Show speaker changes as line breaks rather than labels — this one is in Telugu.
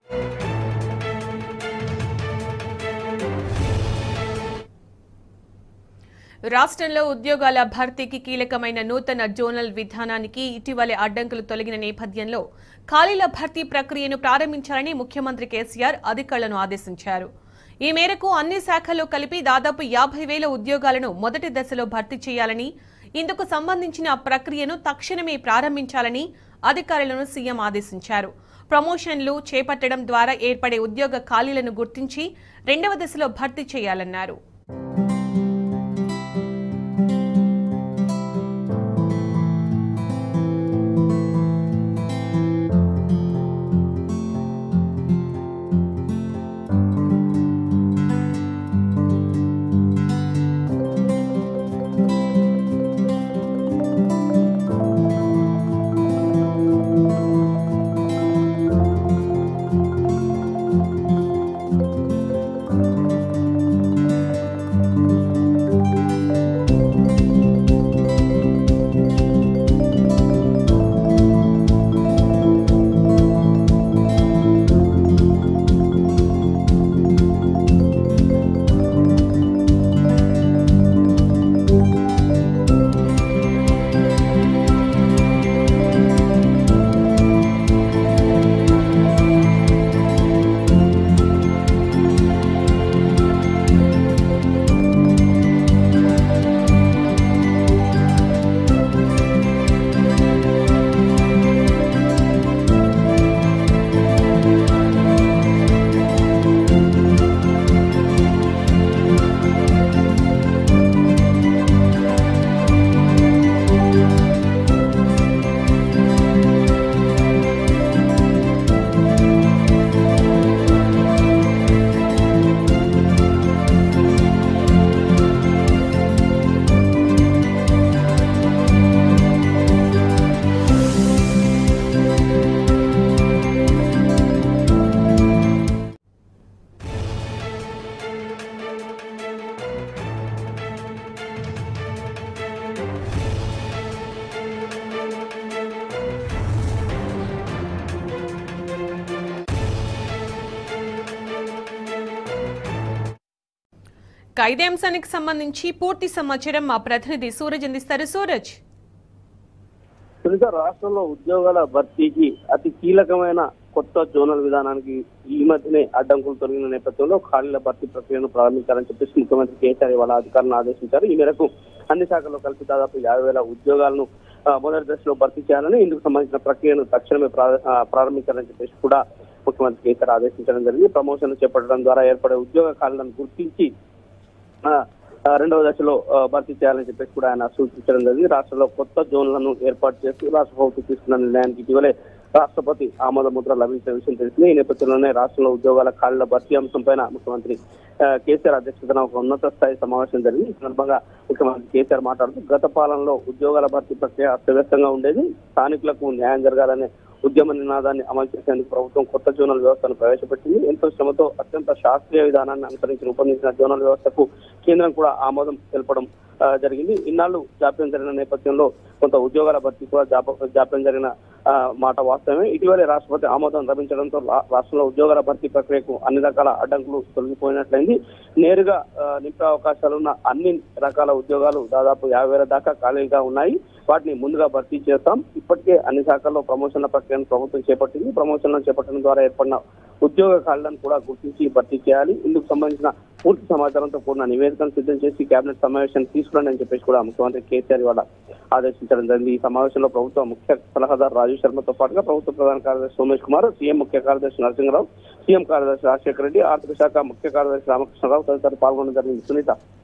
రాష్ట్రంలో ఉద్యోగాల భర్తీకి కీలకమైన నూతన జోనల్ విధానానికి ఇటీవలే అడ్డంకులు తొలగిన నేపథ్యంలో ఖాళీల భర్తీ ప్రక్రియను ప్రారంభించాలని ముఖ్యమంత్రి కేసీఆర్ అధికారులను ఆదేశించారు ఈ మేరకు అన్ని శాఖల్లో కలిపి దాదాపు యాభై వేల ఉద్యోగాలను మొదటి దశలో భర్తీ చేయాలని ఇందుకు సంబంధించిన ప్రక్రియను తక్షణమే ప్రారంభించాలని అధికారులను సీఎం ఆదేశించారు ప్రమోషన్లు చేపట్టడం ద్వారా ఏర్పడే ఉద్యోగ ఖాళీలను గుర్తించి రెండవ దశలో భర్తీ చేయాలన్నారు ఇక ఇదే అంశానికి సంబంధించి పూర్తి సమాచారం మా ప్రతినిధి సూరజ్ అందిస్తారు సూరజ్
సునీత రాష్ట్రంలో ఉద్యోగాల భర్తీకి అతి కీలకమైన కొత్త జోనల్ విధానానికి ఈ మధ్యనే అడ్డంకులు తొలగిన నేపథ్యంలో ఖాళీల భర్తీ ప్రక్రియను ప్రారంభించాలని చెప్పేసి ముఖ్యమంత్రి కేసీఆర్ ఇవాళ అధికారులను ఆదేశించారు ఈ మేరకు అన్ని శాఖల్లో కలిపి దాదాపు యాభై వేల ఉద్యోగాలను ఆ, మొదటి దశలో భర్తీ చేయాలని ఇందుకు సంబంధించిన ప్రక్రియను తక్షణమే ప్రా- ఆ, ప్రారంభించాలని చెప్పేసి కూడా ముఖ్యమంత్రి కేసీఆర్ ఆదేశించడం జరిగింది ప్రమోషన్లు చేపట్టడం ద్వారా ఏర్పడే ఉద్యోగ ఖాళీలను గుర్తించి ఆ, ఆ, రెండవ దశలో ఆ, భర్తీ చేయాలని చెప్పేసి కూడా ఆయన సూచించడం జరిగింది రాష్ట్రంలో కొత్త జోన్లను ఏర్పాటు చేస్తూ రాష్ట్ర ప్రభుత్వం తీసుకున్న నిర్ణయానికి ఇటీవలే రాష్ట్రపతి ఆమోద ముద్ర లభించిన విషయం తెలిసింది ఈ నేపథ్యంలోనే రాష్ట్రంలో ఉద్యోగాల ఖాళీల భర్తీ అంశం పైన ముఖ్యమంత్రి ఆ, కేసీఆర్ అధ్యక్షతన ఒక ఉన్నత స్థాయి సమావేశం జరిగింది ఈ సందర్భంగా ముఖ్యమంత్రి కేసీఆర్ మాట్లాడుతూ గత పాలనలో ఉద్యోగాల భర్తీ ప్రక్రియ అస్తవ్యస్తంగా ఉండేది స్థానికులకు న్యాయం జరగాలనే ఉద్యమ నినాదాన్ని అమలు చేసేందుకు ప్రభుత్వం కొత్త జోనల్ వ్యవస్థను ప్రవేశపెట్టింది ఎంతో శ్రమతో అత్యంత శాస్త్రీయ విధానాన్ని అనుసరించి రూపొందించిన జోనల్ వ్యవస్థకు కేంద్రం కూడా ఆమోదం తెలపడం ఆ, జరిగింది ఇన్నాళ్ళు జాప్యం జరిగిన నేపథ్యంలో కొంత ఉద్యోగాల భర్తీ కూడా జాప- జాప్యం జరిగిన ఆ, మాట వాస్తవమే ఇటీవలే రాష్ట్రపతి ఆమోదం లభించడంతో రా- రాష్ట్రంలో ఉద్యోగాల భర్తీ ప్రక్రియకు అన్ని రకాల అడ్డంకులు తొలగిపోయినట్లయింది నేరుగా ఆ, నింపే అవకాశాలున్న అన్ని రకాల ఉద్యోగాలు దాదాపు యాభై వేల దాకా ఖాళీగా ఉన్నాయి వాటిని ముందుగా భర్తీ చేస్తాం ఇప్పటికే అన్ని శాఖల్లో ప్రమోషన్ల ప్రక్రియను ప్రభుత్వం చేపట్టింది ప్రమోషన్లను చేపట్టడం ద్వారా ఏర్పడిన ఉద్యోగ ఖాళీలను కూడా గుర్తించి భర్తీ చేయాలి ఇందుకు సంబంధించిన పూర్తి సమాచారంతో కూడిన నివేదికను సిద్ధం చేసి కేబినెట్ సమావేశాన్ని తీసుకురండి అని చెప్పేసి కూడా ముఖ్యమంత్రి కేసీఆర్ ఇవాళ ఆదేశించడం జరిగింది ఈ సమావేశంలో ప్రభుత్వ ముఖ్య సలహాదారు రాజీవ్ శర్మతో పాటుగా ప్రభుత్వ ప్రధాన కార్యదర్శి సోమేష్ కుమార్ సీఎం ముఖ్య కార్యదర్శి నరసింహరావు సీఎం కార్యదర్శి రాజశేఖర రెడ్డి ఆర్థిక శాఖ ముఖ్య కార్యదర్శి రామకృష్ణరావు తదితరులు పాల్గొనడం జరిగింది సునీత